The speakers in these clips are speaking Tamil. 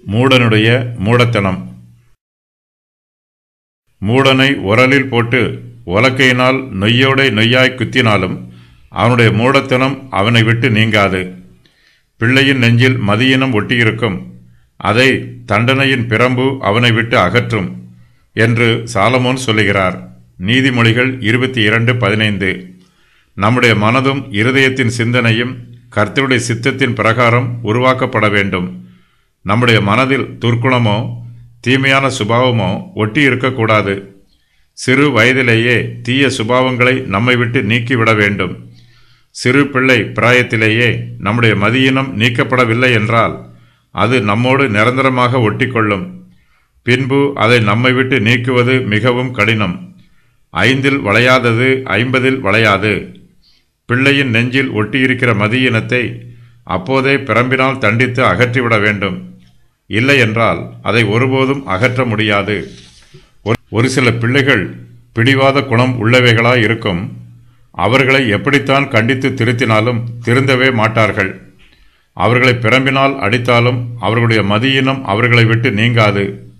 மூடனுடைய மூடத்தனம் மூடனை உரலில் போட்டு உலக்கையினால் நொய்யோடை நொய்யாய் குத்தினாலும் அவனுடைய மூடத்தனம் அவனை விட்டு நீங்காது பிள்ளையின் நெஞ்சில் மதியினம் ஒட்டியிருக்கும் அதை தண்டனையின் பிரம்பு அவனை விட்டு அகற்றும் என்று சாலமோன் சொல்லுகிறார் நீதிமொழிகள் இருபத்தி இரண்டு பதினைந்து நம்முடைய மனதும் இருதயத்தின் சிந்தனையும் கர்த்தருடைய சித்தத்தின் பிரகாரம் உருவாக்கப்பட வேண்டும் நம்முடைய மனதில் துர்க்குணமோ தீமையான சுபாவமோ ஒட்டி இருக்கக்கூடாது சிறு வயதிலேயே தீய சுபாவங்களை நம்மை விட்டு நீக்கிவிட வேண்டும் சிறு பிள்ளை பிராயத்திலேயே நம்முடைய மதியினம் நீக்கப்படவில்லை என்றால் அது நம்மோடு நிரந்தரமாக ஒட்டிக்கொள்ளும் பின்பு அதை நம்மை விட்டு நீக்குவது மிகவும் கடினம் ஐந்தில் வளையாதது ஐம்பதில் வளையாது பிள்ளையின் நெஞ்சில் ஒட்டியிருக்கிற மதியினத்தை அப்போதே பிரம்பினால் தண்டித்து அகற்றிவிட வேண்டும் இல்லை என்றால் அதை ஒருபோதும் அகற்ற முடியாது ஒரு- ஒரு சில பிள்ளைகள் பிடிவாத குணம் உள்ளவைகளாய் இருக்கும் அவர்களை எப்படித்தான் கண்டித்து திருத்தினாலும் திருந்தவே மாட்டார்கள் அவர்களை பிரம்பினால் அடித்தாலும் அவர்களுடைய மதியினம் அவர்களை விட்டு நீங்காது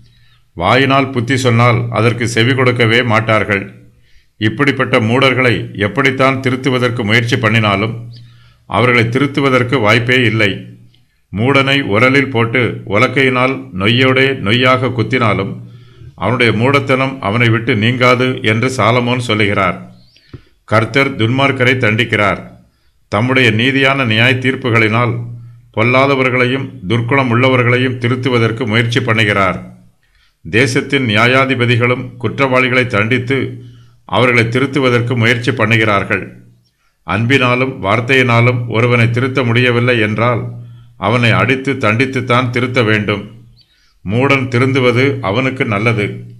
வாயினால் புத்தி சொன்னால் அதற்கு செவி கொடுக்கவே மாட்டார்கள் இப்படிப்பட்ட மூடர்களை எப்படித்தான் திருத்துவதற்கு முயற்சி பண்ணினாலும் அவர்களை திருத்துவதற்கு வாய்ப்பே இல்லை மூடனை உரலில் போட்டு உலக்கையினால் நொய்யோடே நொய்யாக குத்தினாலும் அவனுடைய மூடத்தனம் அவனை விட்டு நீங்காது என்று சாலமோன் சொல்லுகிறார் கர்த்தர் துன்மார்க்கரை தண்டிக்கிறார் தம்முடைய நீதியான நியாய தீர்ப்புகளினால் பொல்லாதவர்களையும் துர்க்குணம் உள்ளவர்களையும் திருத்துவதற்கு முயற்சி பண்ணுகிறார் தேசத்தின் நியாயாதிபதிகளும் குற்றவாளிகளை தண்டித்து அவர்களை திருத்துவதற்கு முயற்சி பண்ணுகிறார்கள் அன்பினாலும் வார்த்தையினாலும் ஒருவனை திருத்த முடியவில்லை என்றால் அவனை அடித்து தண்டித்துத்தான் திருத்த வேண்டும் மூடன் திருந்துவது அவனுக்கு நல்லது